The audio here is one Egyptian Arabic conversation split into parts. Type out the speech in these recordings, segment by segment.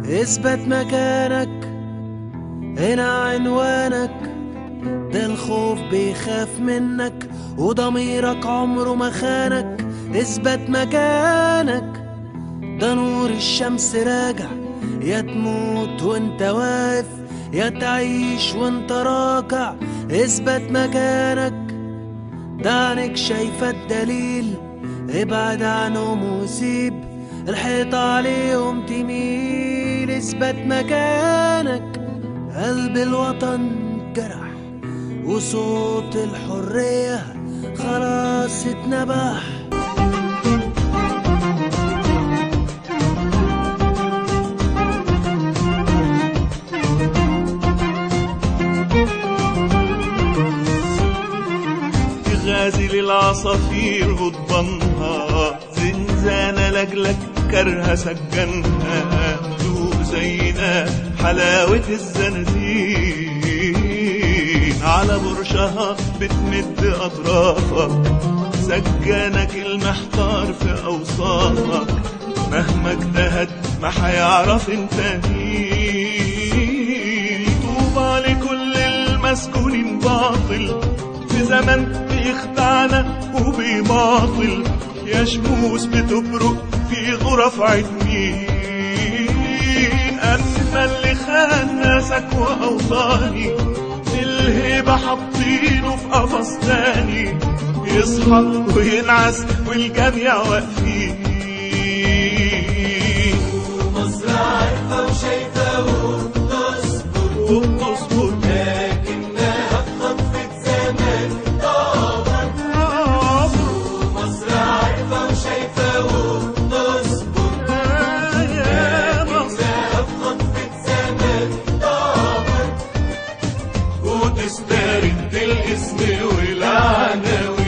اثبت مكانك هنا عنوانك ده الخوف بيخاف منك وضميرك عمره ما خانك اثبت مكانك ده نور الشمس راجع يا تموت وانت واقف يا تعيش وانت راكع اثبت مكانك ده عينك شايفة الدليل ابعد عنهم وسيب الحيط عليهم تميل اثبت مكانك قلب الوطن جرح وصوت الحرية خلاص اتنبح غازل العصافير غضبانها زنزانة لجلك كرها سجنها دوق زينا حلاوة الزنازين على برشها بتمد أطرافك سجانك المحتار في أوصافك مهما اجتهد ما حيعرف انت مين طوبى لكل المسكونين باطل في زمن بيخدعنا وبيماطل يا شموس بتبرق في غرف عيد مين أما اللي خان ناسك وأوطاني الهيبة حاطينه في قفص تاني يصحى وينعس والجميع واقفين مصر عارفة وشايفة وبتصبر وبتصبر لكنها في خطفة زمان طابت مصر عارفة وشايفة وبتصبر يا مصر لكنها في خطفة زمان طابت وتسترد الاسم والعناوين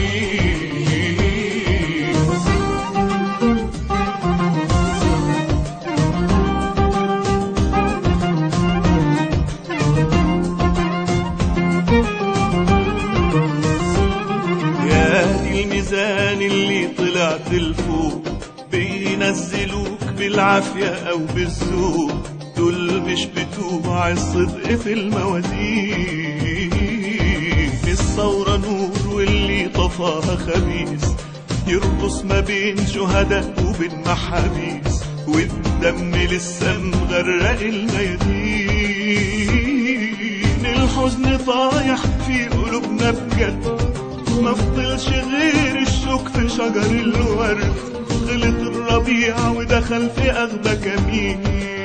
يا دي الميزان اللي طلعت لفوق بينزلوك بالعافية أو بالذوق دول مش بتوع الصدق في الموازين الثورة نور واللي طفاها خبيث يرقص ما بين شهداء وبين محابيس والدم لسه مغرق الميادين الحزن طايح في قلوبنا بجد ما فضلش غير الشوك في شجر الورد غلط الربيع ودخل في أغبى كمين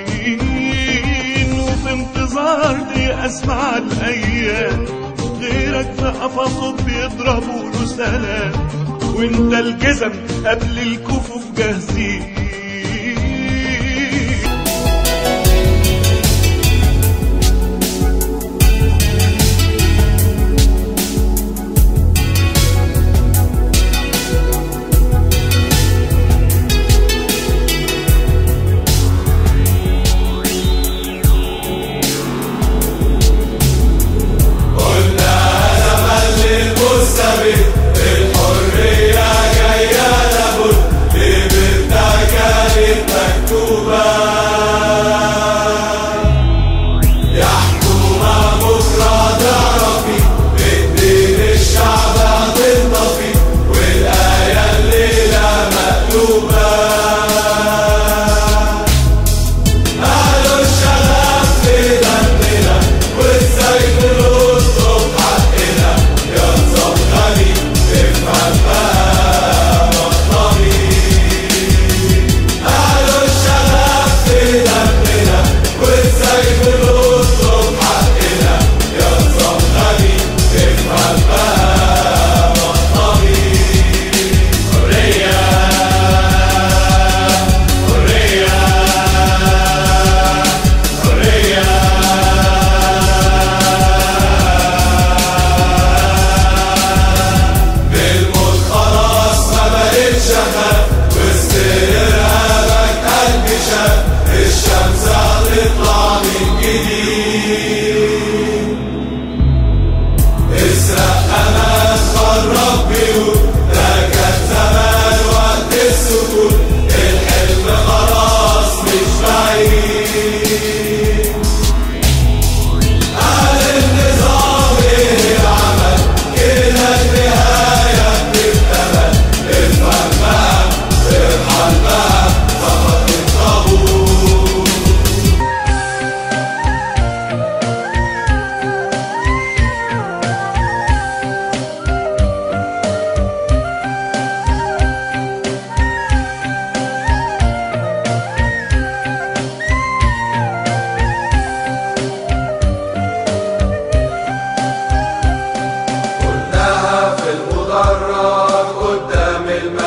وفي انتظار دي أسمع الأيام غيرك في قفصه بيضربوا له سلام وانت الجزم قبل الكفوف جاهزين الحرية جاية لابد لبنتك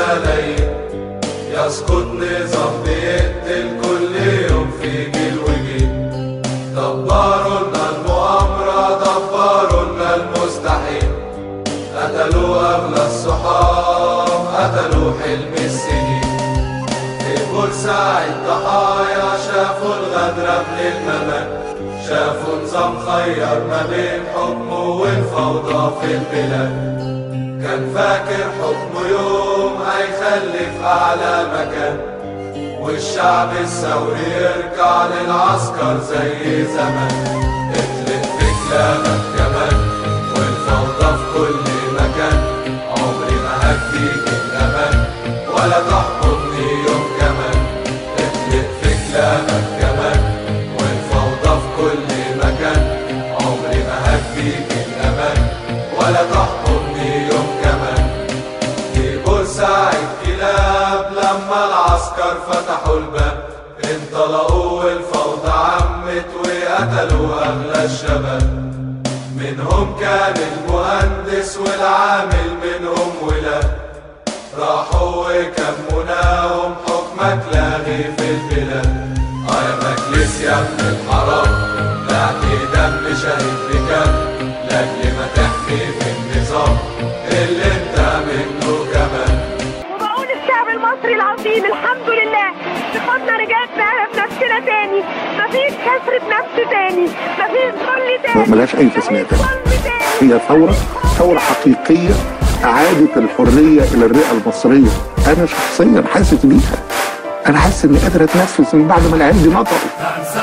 الملايين يسقط نظام بيقتل كل يوم في جيل وجيل دبروا لنا المؤامرة دبروا لنا المستحيل قتلوا أغلى الصحاب قتلوا حلم السنين في بورسعيد ضحايا شافوا الغدر قبل الممات شافوا نظام خير ما بين حكمه والفوضى في البلاد كان فاكر حكمه يوم هيخلي في أعلى مكان والشعب الثوري يرجع للعسكر زي زمان اطلق في كلامك كمان والفوضى في كل مكان عمري ما هديك الأمان ولا تحكمني يوم كمان اطلق في كلامك كمان والفوضى في كل مكان عمري ما هديك الأمان ولا تحكمني يوم كمان في بورسعيد كلاب لما العسكر فتحوا الباب انطلقوا والفوضى عمت وقتلوا أغلى الشباب منهم كان المهندس والعامل منهم ولاد راحوا وكموناهم حكمك لاغي في البلاد اه يا مجلس يا ابن الحرام بعت دم شهيد بكام لاجل ما تحمي في النظام اللي انت منه كمان وبقول الشعب المصري العظيم الحمد لله صفاتنا رجعت نعرف نفسنا تاني مفيش كسرة نفس تاني مفيش ظل تاني ملهاش أي تسمية مفيش تانية. ظلم تاني هي ثورة ثورة حقيقية أعادت الحرية إلى الرئة المصرية أنا شخصيا حاسس بيها أنا حاسس إني قادر أتنفس من بعد ما العيال دي نطروا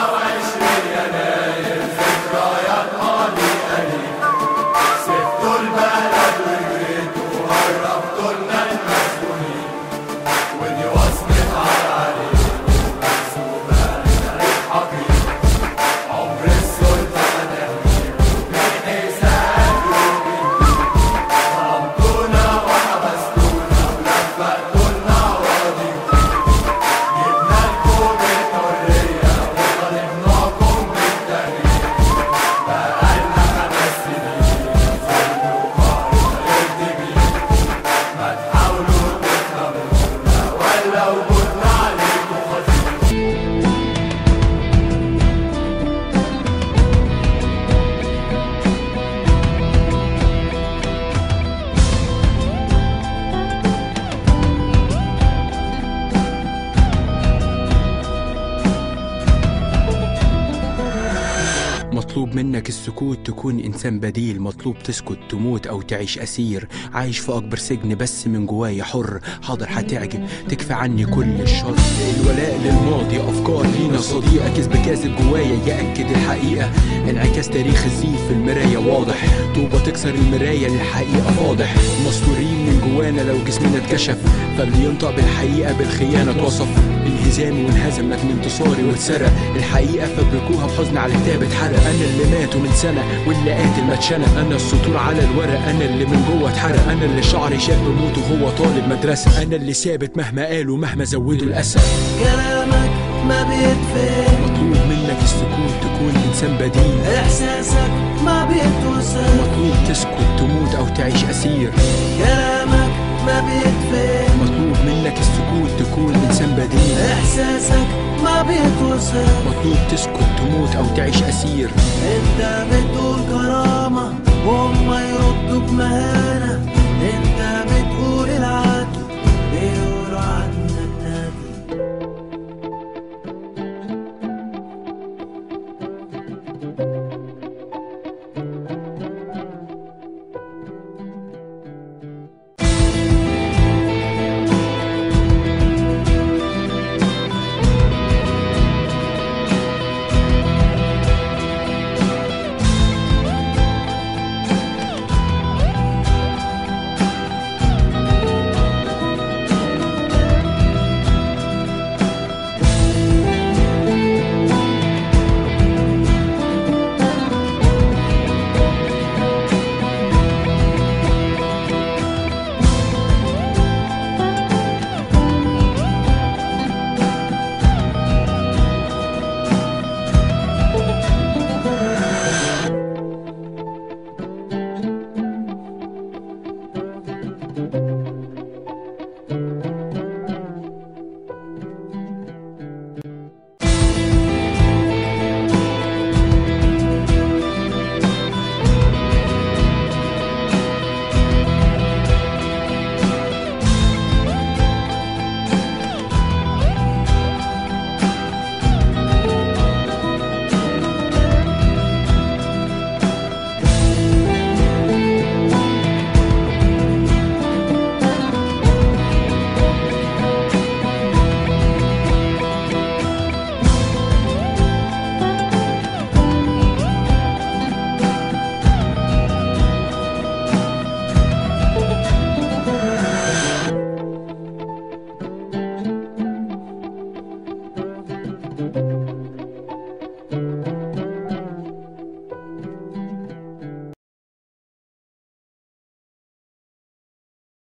مطلوب منك السكوت تكون إنسان بديل مطلوب تسكت تموت أو تعيش أسير عايش في أكبر سجن بس من جوايا حر حاضر هتعجب تكفي عني كل الشر الولاء للماضي أفكار لينا صديقة كذب كاذب جوايا يأكد الحقيقة انعكاس تاريخ الزيف في المراية واضح طوبة تكسر المراية للحقيقة فاضح مستورين من جوانا لو جسمنا اتكشف فاللي ينطق بالحقيقة بالخيانة اتوصف انهزامي وانهزمت من انتصاري واتسرق الحقيقة فبركوها بحزن على كتاب اتحرق أنا اللي ماتوا من سنة واللي قاتل ما اتشنق أنا السطور على الورق أنا اللي من جوه اتحرق أنا اللي شعري شاب موت وهو طالب مدرسة أنا اللي ثابت مهما قالوا مهما زودوا الأسى كلامك ما بيتفهم مطلوب منك السكوت تكون إنسان بديل إحساسك ما بيتوصف مطلوب تسكت تموت أو تعيش أسير كلامك ما بيتفهم مطلوب منك السكوت تكون إنسان بديل إحساسك ما بيتوصف مطلوب تسكت تموت أو تعيش أسير انت بتقول كرامة وهم يردوا بمهانة انت